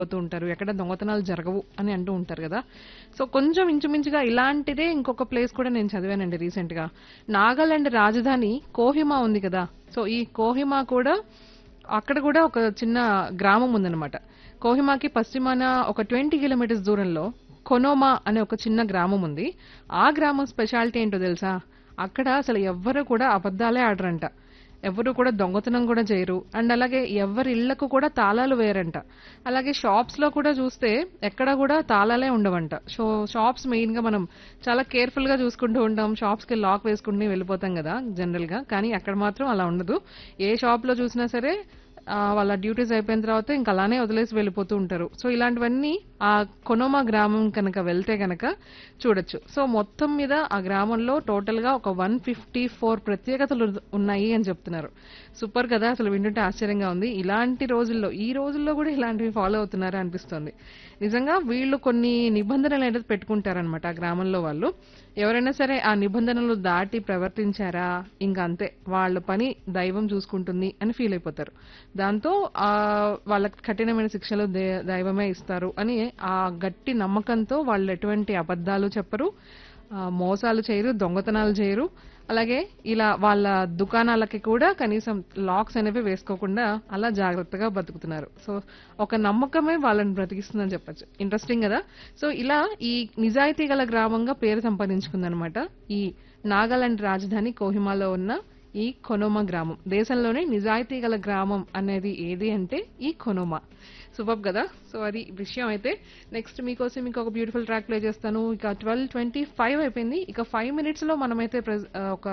పోతూ ఉంటారు ఎక్కడ దొంగతనాలు జరగవు అని అంటూ ఉంటారు కదా సో కొంచెం ఇంచుమించుగా ఇలాంటిదే ఇంకొక ప్లేస్ కూడా నేను చదివానండి రీసెంట్ గా నాగాలాండ్ రాజధాని కోహిమా ఉంది కదా సో ఈ కోహిమా కూడా అక్కడ కూడా ఒక చిన్న గ్రామం ఉందన్నమాట కోహిమాకి పశ్చిమాన ఒక ట్వంటీ కిలోమీటర్స్ దూరంలో కొనోమా అనే ఒక చిన్న గ్రామం ఉంది ఆ గ్రామం స్పెషాలిటీ ఏంటో తెలుసా అక్కడ అసలు ఎవ్వరు కూడా అబద్ధాలే ఆడరంట ఎవరు కూడా దొంగతనం కూడా చేయరు అండ్ అలాగే ఎవరి ఇళ్లకు కూడా తాళాలు వేయరంట అలాగే షాప్స్ లో కూడా చూస్తే ఎక్కడ కూడా తాళాలే ఉండవంట సో షాప్స్ మెయిన్ గా మనం చాలా కేర్ఫుల్ గా చూసుకుంటూ ఉంటాం షాప్స్ కి లాక్ వేసుకుంటూ వెళ్ళిపోతాం కదా జనరల్ గా కానీ అక్కడ మాత్రం అలా ఉండదు ఏ షాప్ లో చూసినా సరే ఆ, వాళ్ళ డ్యూటీస్ అయిపోయిన తర్వాత ఇంకా అలానే వదిలేసి వెళ్ళిపోతూ ఉంటారు సో ఇలాంటివన్నీ ఆ కొనోమా గ్రామం కనుక వెళ్తే కనుక చూడొచ్చు సో మొత్తం మీద ఆ గ్రామంలో టోటల్ గా ఒక వన్ ఫిఫ్టీ ఫోర్ ప్రత్యేకతలు ఉన్నాయి అని చెప్తున్నారు సూపర్ కదా అసలు వింటుంటే ఆశ్చర్యంగా ఉంది ఇలాంటి రోజుల్లో ఈ రోజుల్లో కూడా ఇలాంటివి ఫాలో అవుతున్నారా అనిపిస్తుంది నిజంగా వీళ్ళు కొన్ని నిబంధనలు అనేది పెట్టుకుంటారనమాట ఆ గ్రామంలో వాళ్ళు ఎవరైనా సరే ఆ నిబంధనలు దాటి ప్రవర్తించారా ఇంకా అంతే వాళ్ళ పని దైవం చూసుకుంటుంది అని ఫీల్ అయిపోతారు దాంతో ఆ వాళ్ళకి కఠినమైన శిక్షలు దే- దైవమే ఇస్తారు అని ఆ గట్టి నమ్మకంతో వాళ్ళు ఎటువంటి అబద్ధాలు చెప్పరు ఆ, మోసాలు చేయరు దొంగతనాలు చేయరు అలాగే ఇలా వాళ్ళ దుకాణాలకి కూడా కనీసం లాక్స్ అనేవి వేసుకోకుండా అలా జాగ్రత్తగా బతుకుతున్నారు సో ఒక నమ్మకమే వాళ్ళని బ్రతికిస్తుందని చెప్పొచ్చు ఇంట్రెస్టింగ్ కదా సో ఇలా ఈ నిజాయితీ గల గ్రామంగా పేరు సంపాదించుకుందనమాట ఈ నాగాలాండ్ రాజధాని కోహిమాలో ఉన్న ఈ కొనోమా గ్రామం దేశంలోనే నిజాయితీ గల గ్రామం అనేది ఏది అంటే ఈ కొనోమా సూపర్ కదా సో అది విషయం అయితే నెక్స్ట్ మీకోసం మీకు ఒక బ్యూటిఫుల్ ట్రాక్ ప్లే చేస్తాను ఇక ట్వెల్వ్ ట్వంటీ ఫైవ్ అయిపోయింది ఇక ఫైవ్ మినిట్స్ లో మనమైతే ప్రెస్- ఆ, ఒక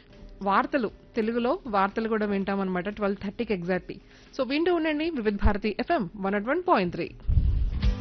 వార్తలు తెలుగులో వార్తలు కూడా వింటామన్నమాట ట్వెల్వ్ థర్టీకి ఎగ్జాక్ట్లీ సో వింటూ ఉండండి Vividh Bharati FM one at one point three